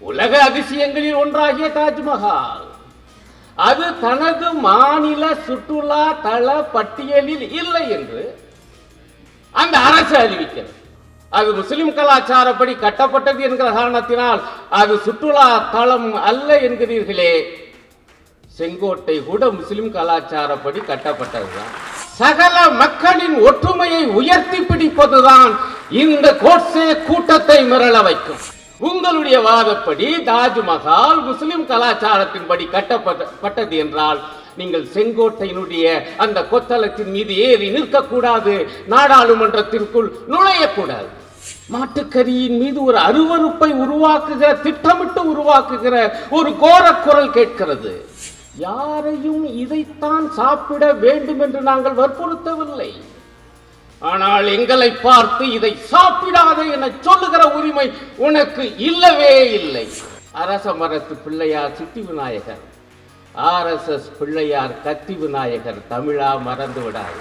உலக அதிசயங்களில் ஒன்றாகிய தாஜ்மஹால் அது தனது மாநில சுற்றுலா தள பட்டியலில் இல்லை என்று அந்த அரசு அறிவிக்கிறது அது முஸ்லிம் கலாச்சாரப்படி கட்டப்பட்டது என்கிற காரணத்தினால் அது சுற்றுலா தளம் அல்ல என்கிறீர்களே செங்கோட்டை கூட முஸ்லிம் கலாச்சாரப்படி கட்டப்பட்டதுதான் சகல மக்களின் ஒற்றுமையை உயர்த்தி பிடிப்பதுதான் இந்த கோட்சே கூட்டத்தை மிரள வைக்கும் உங்களுடைய வாதப்படி தாஜ்மஹால் முஸ்லிம் கலாச்சாரத்தின்படி கட்டப்பட்டது என்றால் நீங்கள் செங்கோட்டையினுடைய அந்த கொத்தளத்தின் மீது ஏறி நிற்கக்கூடாது நாடாளுமன்றத்திற்குள் நுழையக்கூடாது மாட்டுக்கரியின் மீது ஒரு அருவருப்பை உருவாக்குகிற திட்டமிட்டு உருவாக்குகிற ஒரு கோரக்குரல் கேட்கிறது யாரையும் இதைத்தான் சாப்பிட வேண்டும் என்று நாங்கள் வற்புறுத்தவில்லை ஆனால் எங்களை பார்த்து இதை சாப்பிடாதே என சொல்லுகிற உரிமை உனக்கு இல்லவே இல்லை அரச மரத்து பிள்ளையார் சித்தி விநாயகர் ஆர்எஸ்எஸ் பிள்ளையார் கத்தி விநாயகர் தமிழா மறந்து விடாது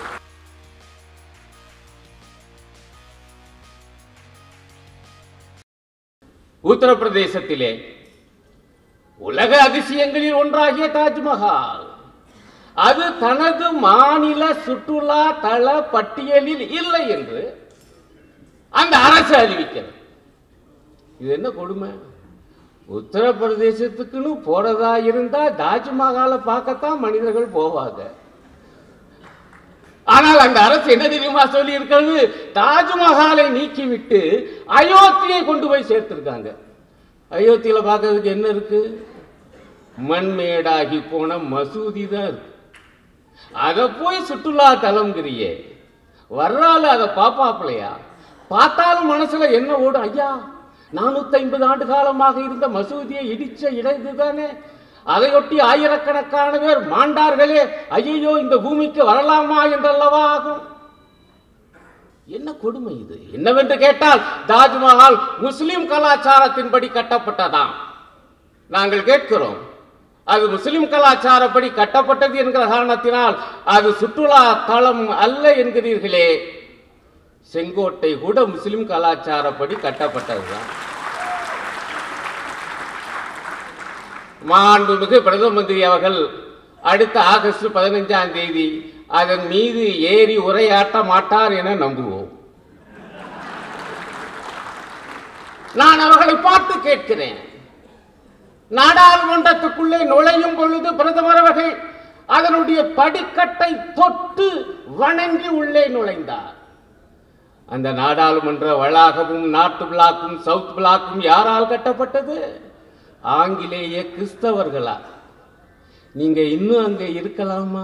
உத்தரப்பிரதேசத்திலே உலக அதிசயங்களில் ஒன்றாகிய தாஜ்மஹால் அது தனது மாநில சுற்றுலா தள பட்டியலில் இல்லை என்று அந்த அரசு அறிவிக்கிறது இது என்ன கொடுமை உத்தரப்பிரதேசத்துக்குன்னு போறதா இருந்தா தாஜ்மஹாலை பார்க்கத்தான் மனிதர்கள் போவாங்க ஆனால் அந்த அரசு என்ன தெரியுமா சொல்லி இருக்கிறது தாஜ்மஹாலை நீக்கிவிட்டு அயோத்தியை கொண்டு போய் சேர்த்திருக்காங்க அயோத்தியில பார்க்கறதுக்கு என்ன இருக்கு மண்மேடாகி போன மசூதி தான் இருக்கு அதை போய் சுற்றுலா தலம்ங்கிறியே வர்றாள் அதை பாப்பாப்பிலையா பார்த்தாலும் மனசுல என்ன ஓடும் ஐயா நானூத்தி ஐம்பது ஆண்டு காலமாக இருந்த மசூதியை இடிச்ச இடம் இதுதானே அதையொட்டி ஆயிரக்கணக்கான பேர் மாண்டார்களே ஐயோ இந்த பூமிக்கு வரலாமா என்றல்லவா ஆகும் என்ன கொடுமை இது என்னவென்று கேட்டால் தாஜ்மஹால் முஸ்லிம் கலாச்சாரத்தின்படி கட்டப்பட்டதாம் நாங்கள் கேட்கிறோம் அது முஸ்லிம் கலாச்சாரப்படி கட்டப்பட்டது என்கிற காரணத்தினால் அது சுற்றுலா தளம் அல்ல என்கிறீர்களே செங்கோட்டை கூட முஸ்லிம் கலாச்சாரப்படி கட்டப்பட்டதுதான் மாண்புமிகு பிரதம மந்திரி அவர்கள் அடுத்த ஆகஸ்ட் பதினைஞ்சாம் தேதி அதன் மீது ஏறி உரையாற்ற மாட்டார் என நம்புவோம் நான் அவர்களை பார்த்து கேட்கிறேன் நாடாளுமன்றத்துக்குள்ளே நுழையும் பொழுது பிரதமர் அவர்கள் அதனுடைய படிக்கட்டை தொட்டு வணங்கி உள்ளே நுழைந்தார் அந்த நாடாளுமன்ற வளாகமும் நாட்டு பிளாக்கும் சவுத் பிளாக்கும் யாரால் கட்டப்பட்டது ஆங்கிலேய கிறிஸ்தவர்களா நீங்க இன்னும் அங்க இருக்கலாமா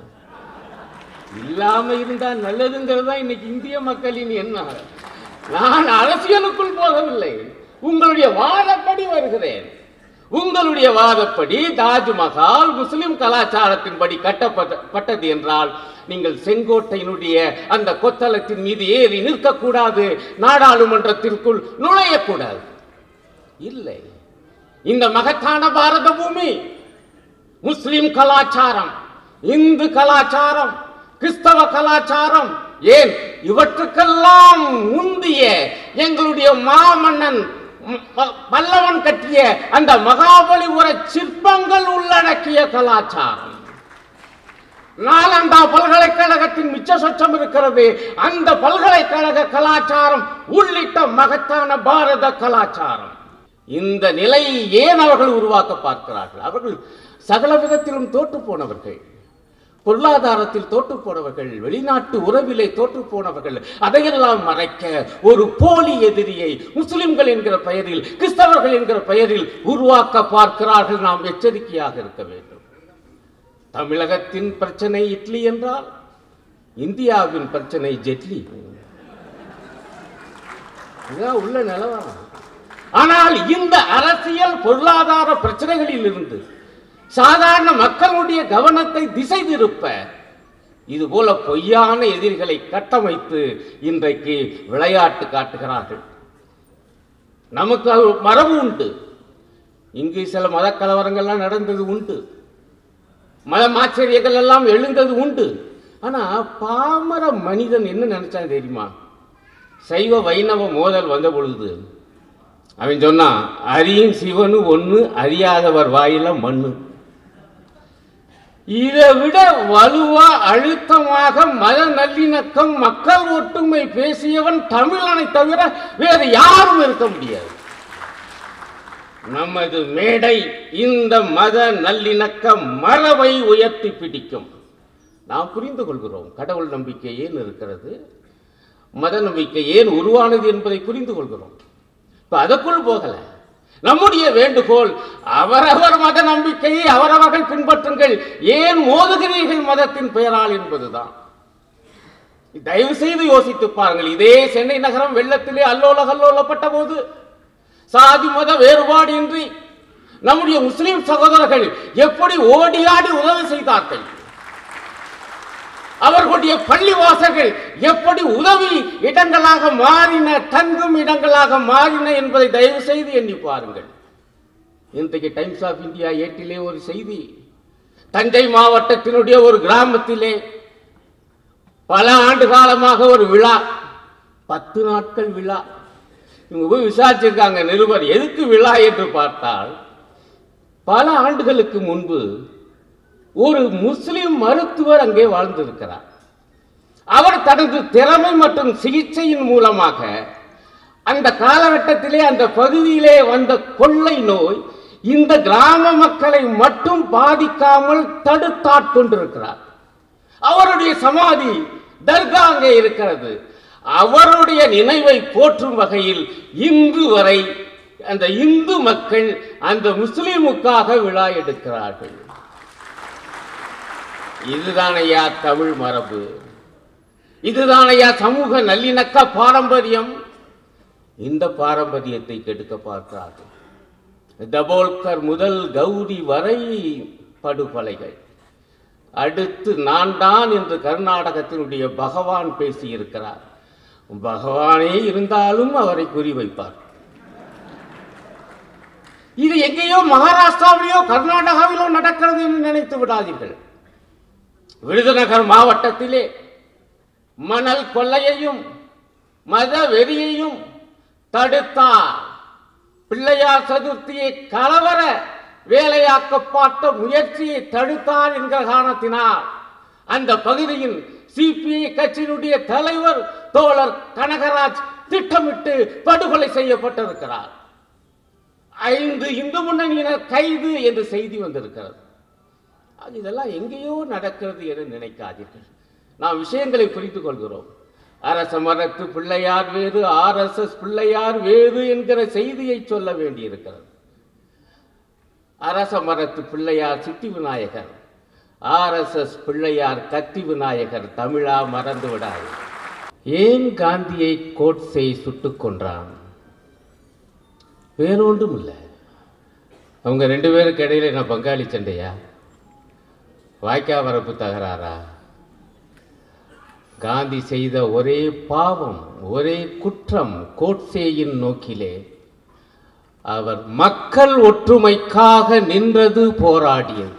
இல்லாம இருந்தா நல்லதுங்கிறது தான் இன்னைக்கு இந்திய மக்களின் எண்ணம் நான் அரசியலுக்குள் போகவில்லை உங்களுடைய வாதப்படி வருகிறேன் உங்களுடைய வாதப்படி தாஜ்மஹால் முஸ்லிம் கலாச்சாரத்தின்படி கட்டப்பட்டது என்றால் நீங்கள் செங்கோட்டையினுடைய அந்த கொத்தளத்தின் மீது ஏறி நிற்கக்கூடாது நாடாளுமன்றத்திற்குள் நுழையக்கூடாது இல்லை இந்த மகத்தான பாரத பூமி முஸ்லிம் கலாச்சாரம் இந்து கலாச்சாரம் கிறிஸ்தவ கலாச்சாரம் ஏன் இவற்றுக்கெல்லாம் முந்திய எங்களுடைய மாமன்னன் பல்லவன் கட்டிய அந்த மகாபலிபுர சிற்பங்கள் உள்ளடக்கிய கலாச்சாரம் நாலந்தா பல்கலைக்கழகத்தின் மிச்ச சொச்சம் இருக்கிறது அந்த பல்கலைக்கழக கலாச்சாரம் உள்ளிட்ட மகத்தான பாரத கலாச்சாரம் இந்த நிலையை ஏன் அவர்கள் உருவாக்க பார்க்கிறார்கள் அவர்கள் சகல விதத்திலும் தோற்று போனவர்கள் பொருளாதாரத்தில் தோற்று போனவர்கள் வெளிநாட்டு உறவிலே தோற்று போனவர்கள் அதையெல்லாம் மறைக்க ஒரு போலி எதிரியை முஸ்லிம்கள் என்கிற பெயரில் கிறிஸ்தவர்கள் என்கிற பெயரில் உருவாக்க பார்க்கிறார்கள் நாம் எச்சரிக்கையாக இருக்க வேண்டும் தமிழகத்தின் பிரச்சனை இட்லி என்றால் இந்தியாவின் பிரச்சனை ஜெட்லி இதுதான் உள்ள நிலவரம் ஆனால் இந்த அரசியல் பொருளாதார பிரச்சனைகளில் இருந்து சாதாரண மக்களுடைய கவனத்தை திசை திருப்ப இது போல பொய்யான எதிரிகளை கட்டமைத்து இன்றைக்கு விளையாட்டு காட்டுகிறார்கள் நமக்கு அது மரபு உண்டு இங்கு சில மத கலவரங்கள்லாம் நடந்தது உண்டு மத ஆச்சரியங்கள் எல்லாம் எழுந்தது உண்டு ஆனா பாமர மனிதன் என்ன நினைச்சான் தெரியுமா சைவ வைணவ மோதல் வந்த பொழுது அவன் சொன்னான் அரியும் சிவனு ஒண்ணு அறியாதவர் வாயில மண்ணு இதை விட வலுவா அழுத்தமாக மத நல்லிணக்கம் மக்கள் ஒற்றுமை பேசியவன் தமிழனை தவிர வேறு யாரும் இருக்க முடியாது நமது மேடை இந்த மத நல்லிணக்க மரபை உயர்த்தி பிடிக்கும் நாம் புரிந்து கொள்கிறோம் கடவுள் நம்பிக்கை ஏன் இருக்கிறது மத நம்பிக்கை ஏன் உருவானது என்பதை புரிந்து கொள்கிறோம் இப்ப அதற்குள் போகல நம்முடைய வேண்டுகோள் அவரவர் மத நம்பிக்கையை அவரவர்கள் பின்பற்றுங்கள் ஏன் மோதுகிறீர்கள் மதத்தின் பெயரால் என்பதுதான் தயவு செய்து யோசித்து பாருங்கள் இதே சென்னை நகரம் வெள்ளத்திலே அல்லோல கல்லோலப்பட்ட போது சாதி மத வேறுபாடு இன்றி நம்முடைய முஸ்லிம் சகோதரர்கள் எப்படி ஓடி ஆடி உதவி செய்தார்கள் அவர்களுடைய பள்ளிவாசல்கள் எப்படி உதவி இடங்களாக மாறின தங்கும் இடங்களாக மாறின என்பதை தயவு செய்து எண்ணி பாருங்கள் இன்றைக்கு டைம்ஸ் ஆஃப் இந்தியா ஏட்டிலே ஒரு செய்தி தஞ்சை மாவட்டத்தினுடைய ஒரு கிராமத்திலே பல ஆண்டு காலமாக ஒரு விழா பத்து நாட்கள் விழா இவங்க போய் விசாரிச்சிருக்காங்க நிருபர் எதுக்கு விழா என்று பார்த்தால் பல ஆண்டுகளுக்கு முன்பு ஒரு முஸ்லிம் மருத்துவர் அங்கே வாழ்ந்திருக்கிறார் அவர் தனது திறமை மற்றும் சிகிச்சையின் மூலமாக அந்த காலகட்டத்திலே அந்த பகுதியிலே வந்த கொள்ளை நோய் இந்த கிராம மக்களை மட்டும் பாதிக்காமல் தடுத்தாட்கொண்டிருக்கிறார் அவருடைய சமாதி தர்கா அங்கே இருக்கிறது அவருடைய நினைவை போற்றும் வகையில் இன்று வரை அந்த இந்து மக்கள் அந்த முஸ்லிமுக்காக விழா எடுக்கிறார்கள் இதுதான் ஐயா தமிழ் மரபு இதுதான் ஐயா சமூக நல்லிணக்க பாரம்பரியம் இந்த பாரம்பரியத்தை கெடுக்க பார்க்கிறார்கள் தபோல்கர் முதல் கௌரி வரை படுகொலைகள் அடுத்து நான் தான் என்று கர்நாடகத்தினுடைய பகவான் பேசியிருக்கிறார் பகவானே இருந்தாலும் அவரை குறிவைப்பார் இது எங்கேயோ மகாராஷ்டிராவிலோ கர்நாடகாவிலோ நடக்கிறது என்று நினைத்து விடாதீர்கள் விருதுநகர் மாவட்டத்திலே மணல் கொள்ளையையும் மத வெறியையும் தடுத்தார் பிள்ளையார் சதுர்த்தியை கலவர வேலையாக்கப்பட்ட முயற்சியை தடுத்தார் என்கிற காரணத்தினால் அந்த பகுதியின் சிபிஐ கட்சியினுடைய தலைவர் தோழர் கனகராஜ் திட்டமிட்டு படுகொலை செய்யப்பட்டிருக்கிறார் ஐந்து இந்து முன்னணியினர் கைது என்று செய்தி வந்திருக்கிறது அது இதெல்லாம் எங்கேயோ நடக்கிறது என நினைக்காதீர்கள் நாம் விஷயங்களை புரிந்து கொள்கிறோம் அரச மரத்து பிள்ளையார் வேறு ஆர்எஸ்எஸ் பிள்ளையார் வேறு என்கிற செய்தியை சொல்ல வேண்டியிருக்கிறது அரச மரத்து பிள்ளையார் சித்தி விநாயகர் ஆர்எஸ்எஸ் பிள்ளையார் கத்தி விநாயகர் தமிழா மறந்து விடாது ஏன் காந்தியை கோட்ஸை சுட்டுக் கொன்றான் வேறொன்றும் இல்லை அவங்க ரெண்டு பேருக்கு இடையில நான் பங்காளி சண்டையா வாய்க்கா வரப்பு தகராறா காந்தி செய்த ஒரே பாவம் ஒரே குற்றம் கோட்சேயின் நோக்கிலே அவர் மக்கள் ஒற்றுமைக்காக நின்றது போராடியது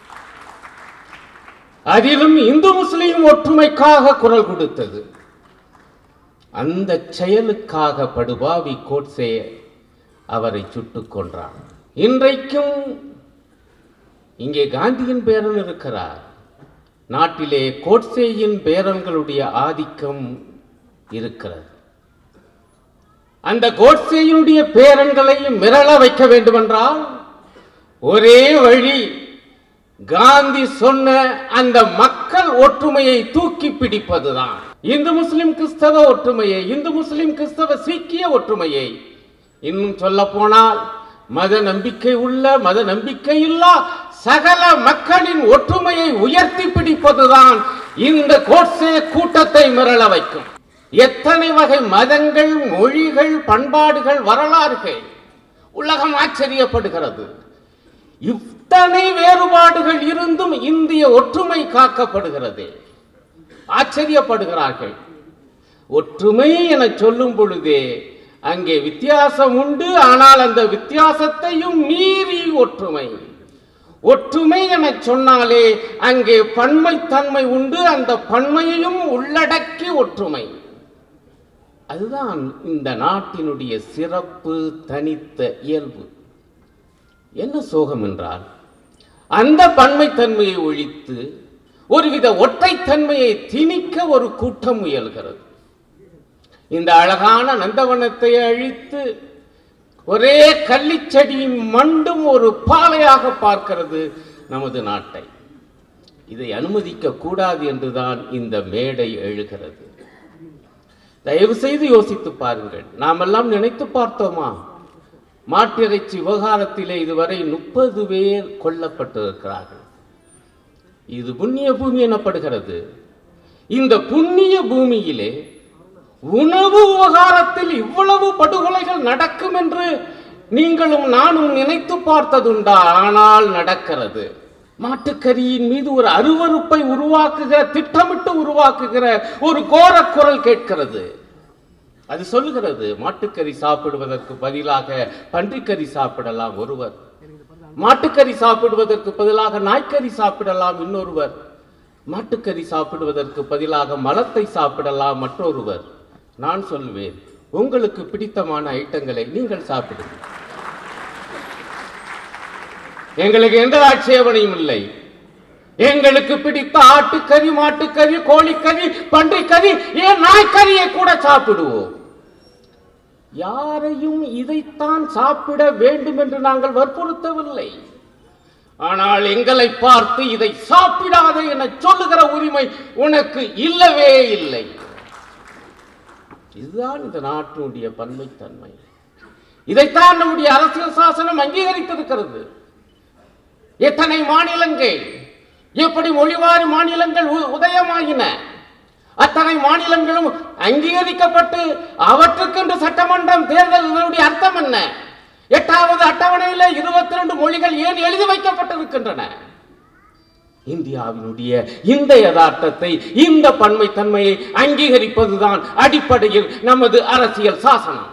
அதிலும் இந்து முஸ்லிம் ஒற்றுமைக்காக குரல் கொடுத்தது அந்த செயலுக்காக படுபாவி கோட்சே அவரை சுட்டுக் கொன்றான் இன்றைக்கும் இங்கே காந்தியின் பேரன் இருக்கிறார் நாட்டிலே கோட்சேயின் பேரன்களுடைய ஆதிக்கம் இருக்கிறது அந்த கோட்சேயினுடைய பேரன்களையும் மிரள வைக்க வேண்டுமென்றால் ஒரே வழி காந்தி சொன்ன அந்த மக்கள் ஒற்றுமையை தூக்கி பிடிப்பதுதான் இந்து முஸ்லிம் கிறிஸ்தவ ஒற்றுமையை இந்து முஸ்லிம் கிறிஸ்தவ சீக்கிய ஒற்றுமையை இன்னும் சொல்ல போனால் மத நம்பிக்கை உள்ள மத நம்பிக்கை இல்லா சகல மக்களின் ஒற்றுமையை உயர்த்தி பிடிப்பதுதான் இந்த கோட்சே கூட்டத்தை மிரள வைக்கும் எத்தனை வகை மதங்கள் மொழிகள் பண்பாடுகள் வரலாறுகள் உலகம் ஆச்சரியப்படுகிறது இத்தனை வேறுபாடுகள் இருந்தும் இந்திய ஒற்றுமை காக்கப்படுகிறது ஆச்சரியப்படுகிறார்கள் ஒற்றுமை என சொல்லும் பொழுதே அங்கே வித்தியாசம் உண்டு ஆனால் அந்த வித்தியாசத்தையும் மீறி ஒற்றுமை ஒற்றுமை என சொன்னாலே அங்கே பன்மைத்தன்மை உண்டு அந்த பன்மையையும் உள்ளடக்கி ஒற்றுமை அதுதான் இந்த நாட்டினுடைய சிறப்பு தனித்த இயல்பு என்ன சோகம் என்றால் அந்த பன்மைத்தன்மையை ஒழித்து ஒருவித ஒற்றைத்தன்மையை திணிக்க ஒரு கூட்டம் முயல்கிறது இந்த அழகான நந்தவனத்தை அழித்து ஒரே கள்ளிச்செடி மண்டும் ஒரு பாலையாக பார்க்கிறது நமது நாட்டை இதை அனுமதிக்க கூடாது என்றுதான் இந்த மேடை எழுகிறது தயவு செய்து யோசித்து பாருங்கள் நாமெல்லாம் நினைத்து பார்த்தோமா மாட்டிறைச்சி விவகாரத்திலே இதுவரை முப்பது பேர் கொல்லப்பட்டிருக்கிறார்கள் இது புண்ணிய பூமி எனப்படுகிறது இந்த புண்ணிய பூமியிலே உணவு விவகாரத்தில் இவ்வளவு படுகொலைகள் நடக்கும் என்று நீங்களும் நானும் நினைத்து பார்த்ததுண்டா ஆனால் நடக்கிறது மாட்டுக்கறியின் மீது ஒரு அருவருப்பை உருவாக்குகிற திட்டமிட்டு உருவாக்குகிற ஒரு கோரக் குரல் கேட்கிறது அது சொல்லுகிறது மாட்டுக்கறி சாப்பிடுவதற்கு பதிலாக பன்றிக்கறி சாப்பிடலாம் ஒருவர் மாட்டுக்கறி சாப்பிடுவதற்கு பதிலாக நாய்க்கறி சாப்பிடலாம் இன்னொருவர் மாட்டுக்கறி சாப்பிடுவதற்கு பதிலாக மலத்தை சாப்பிடலாம் மற்றொருவர் நான் சொல்வேன் உங்களுக்கு பிடித்தமான ஐட்டங்களை நீங்கள் சாப்பிடுங்கள் எங்களுக்கு எந்த ஆட்சேபனையும் இல்லை எங்களுக்கு பிடித்த ஆட்டுக்கறி மாட்டுக்கறி கோழிக்கறி பன்றிக்கறி ஏன் நாய்க்கறியை கூட சாப்பிடுவோம் யாரையும் இதைத்தான் சாப்பிட வேண்டும் என்று நாங்கள் வற்புறுத்தவில்லை ஆனால் எங்களை பார்த்து இதை சாப்பிடாதே என சொல்லுகிற உரிமை உனக்கு இல்லவே இல்லை இதுதான் இந்த நாட்டினுடைய பன்மைத்தன்மை இதைத்தான் நம்முடைய அரசியல் சாசனம் அங்கீகரித்திருக்கிறது எத்தனை மாநிலங்கள் எப்படி மொழிவாரி மாநிலங்கள் உ- உதயமாகின அத்தனை மாநிலங்களும் அங்கீகரிக்கப்பட்டு அவற்றுக்கென்று சட்டமன்றம் தேர்தல் இதனுடைய அர்த்தம் என்ன எட்டாவது அட்டவணையில இருபத்தி ரெண்டு மொழிகள் ஏன் எழுதி வைக்கப்பட்டிருக்கின்றன இந்தியாவினுடைய இந்த யதார்த்தத்தை இந்த பன்மைத்தன்மையை அங்கீகரிப்பதுதான் அடிப்படையில் நமது அரசியல் சாசனம்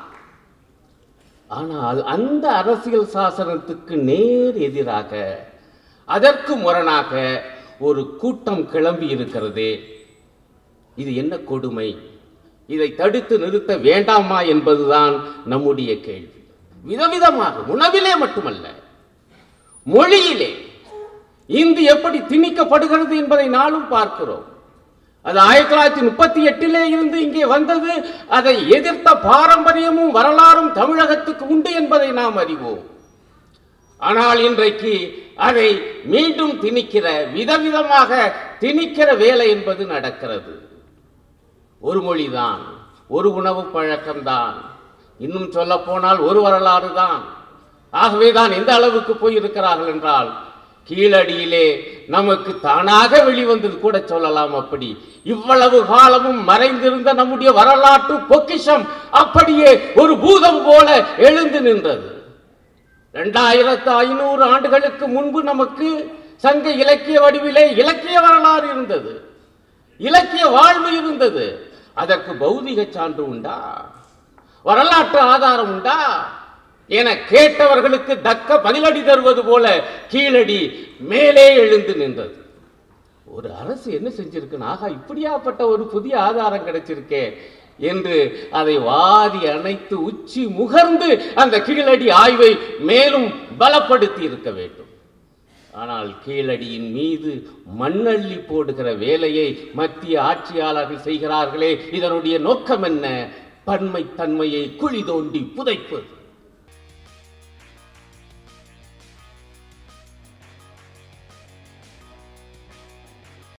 ஆனால் அந்த அரசியல் சாசனத்துக்கு நேர் எதிராக அதற்கு முரணாக ஒரு கூட்டம் கிளம்பி இருக்கிறதே இது என்ன கொடுமை இதை தடுத்து நிறுத்த வேண்டாமா என்பதுதான் நம்முடைய கேள்வி விதவிதமாக உணவிலே மட்டுமல்ல மொழியிலே இந்தி எப்படி திணிக்கப்படுகிறது என்பதை நாளும் பார்க்கிறோம் அது ஆயிரத்தி தொள்ளாயிரத்தி முப்பத்தி எட்டிலே இருந்து இங்கே வந்தது அதை எதிர்த்த பாரம்பரியமும் வரலாறும் தமிழகத்துக்கு உண்டு என்பதை நாம் அறிவோம் ஆனால் இன்றைக்கு அதை மீண்டும் திணிக்கிற விதவிதமாக திணிக்கிற வேலை என்பது நடக்கிறது ஒரு மொழிதான் ஒரு உணவு பழக்கம்தான் இன்னும் சொல்ல போனால் ஒரு வரலாறு தான் ஆகவே தான் எந்த அளவுக்கு போயிருக்கிறார்கள் என்றால் கீழடியிலே நமக்கு தானாக வெளிவந்தது கூட சொல்லலாம் அப்படி இவ்வளவு காலமும் மறைந்திருந்த நம்முடைய வரலாற்று பொக்கிஷம் அப்படியே ஒரு பூதம் போல எழுந்து நின்றது இரண்டாயிரத்து ஐநூறு ஆண்டுகளுக்கு முன்பு நமக்கு சங்க இலக்கிய வடிவிலே இலக்கிய வரலாறு இருந்தது இலக்கிய வாழ்வு இருந்தது அதற்கு பௌதிக சான்று உண்டா வரலாற்று ஆதாரம் உண்டா என கேட்டவர்களுக்கு தக்க பதிலடி தருவது போல கீழடி மேலே எழுந்து நின்றது ஒரு அரசு என்ன செஞ்சிருக்குன்னு ஆகா இப்படியாப்பட்ட ஒரு புதிய ஆதாரம் கிடைச்சிருக்கே என்று அதை வாரி அணைத்து உச்சி முகர்ந்து அந்த கீழடி ஆய்வை மேலும் பலப்படுத்தி இருக்க வேண்டும் ஆனால் கீழடியின் மீது மண்ணள்ளி போடுகிற வேலையை மத்திய ஆட்சியாளர்கள் செய்கிறார்களே இதனுடைய நோக்கம் என்ன பன்மை தன்மையை குழி தோண்டி புதைப்பது